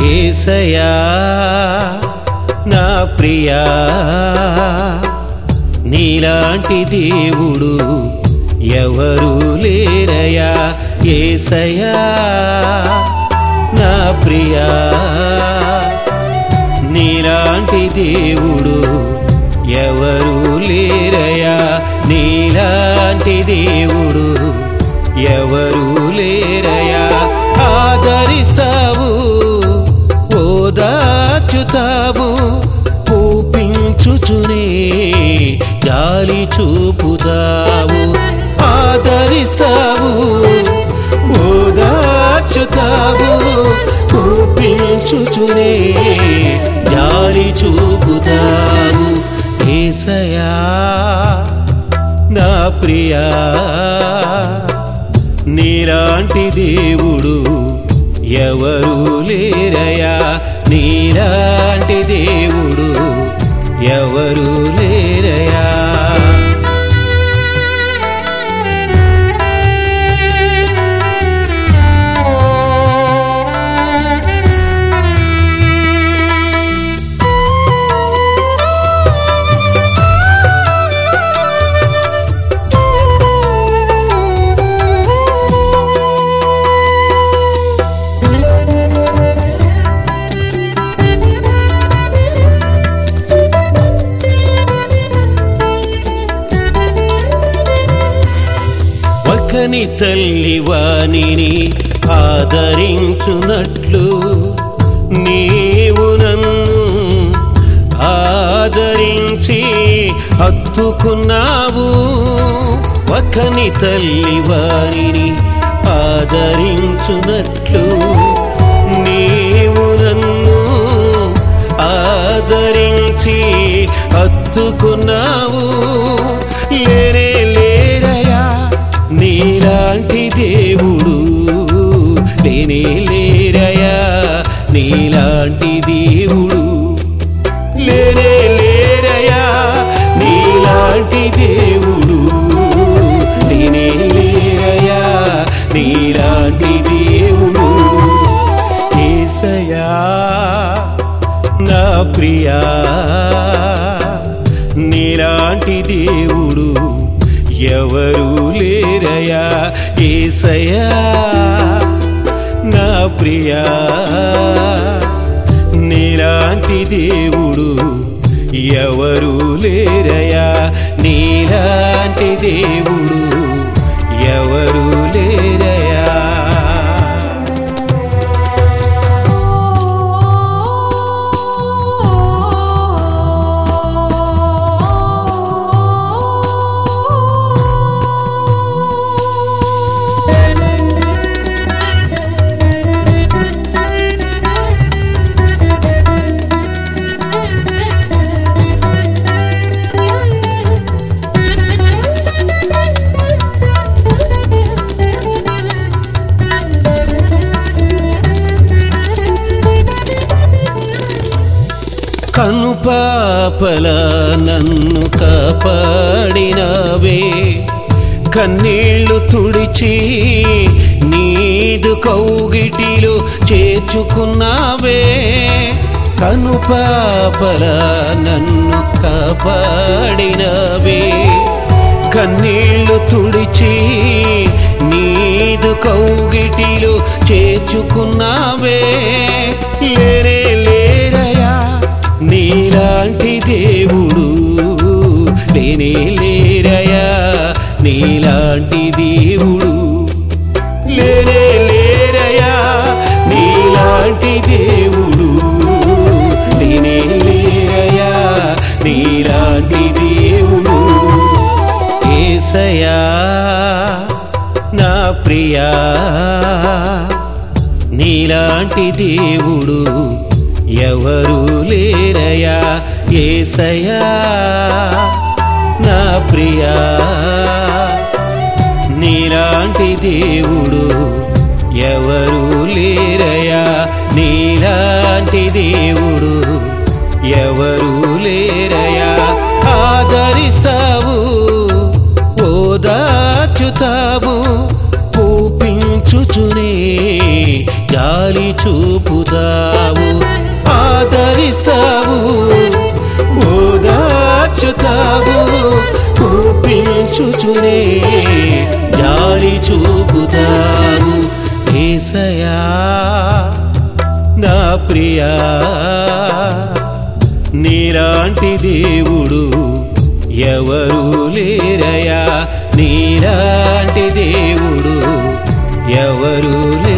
ఏసయా నా ప్రియా నీలాంటి దేవుడు ఎవరు లేరయా ఏసయా నా ప్రియా నీలాంటి దేవుడు ఎవరు లేరయా నీలాంటి దేవుడు ఎవరు లేరయా ఆదరిస్తావు ఓదాచుతావు పూపించుచునే జాలి చూపుతావు ఆదరిస్తావు ఓదాచుతావు పూపించుచునే జాలి చూపుతావు ఏసయా నా ప్రియా నీలాంటి దేవుడు ఎవరు లేరయా నీలాంటి దేవుడు ఎవరు లేరయా ఒకని తల్లి వాణిని ఆదరించునట్లు నీవు నన్ను ఆదరించి హత్తుకున్నావు ఒకని తల్లి వాణిని ఆదరించునట్లు నీవు నన్ను ఆదరించి హత్తుకున్నావు లేరే లేరయా నీలాంటి దేవుడు లేనే లేరయా నీలాంటి దేవుడు లేనే లేరయా నీలాంటి దేవుడు లేనే లేరయా నీలాంటి దేవుడు ఏసయా నా ప్రియా నీలాంటి దేవుడు ఎవరు లేరయా ఏసయా నా ప్రియా నీలాంటి దేవుడు ఎవరు లేరయా నీలాంటి దేవుడు ఎవరు లేరయా కనుపాపల నన్ను కాపాడినవే కన్నీళ్లు తుడిచి నీదు కౌగిటిలో చేర్చుకున్నావే కనుపాపల నన్ను కాపాడినవే కన్నీళ్లు తుడిచి నీదు కౌగిటిలో చేర్చుకున్నావే లేరే లేరయా నీలాంటి దేవుడు లేనే లేరయా నీలాంటి దేవుడు లేనే లేరయా నీలాంటి దేవుడు లేనే లేరయా నీలాంటి దేవుడు ఏసయా నా ప్రియా నీలాంటి దేవుడు ఎవరు లేరయా ఏసయా నా ప్రియా నీలాంటి దేవుడు ఎవరు లేరయా నీలాంటి దేవుడు ఎవరు లేరయా ఆదరిస్తావు ఓదాచుతావు పూపించుచునే జాలి చూపుతావు ఆదరిస్తావు ఓదార్చుతావు కూపించుచునే జాలి చూపుతావు ఏసయా నా ప్రియా నీలాంటి దేవుడు ఎవరు లేరయా నీలాంటి దేవుడు ఎవరు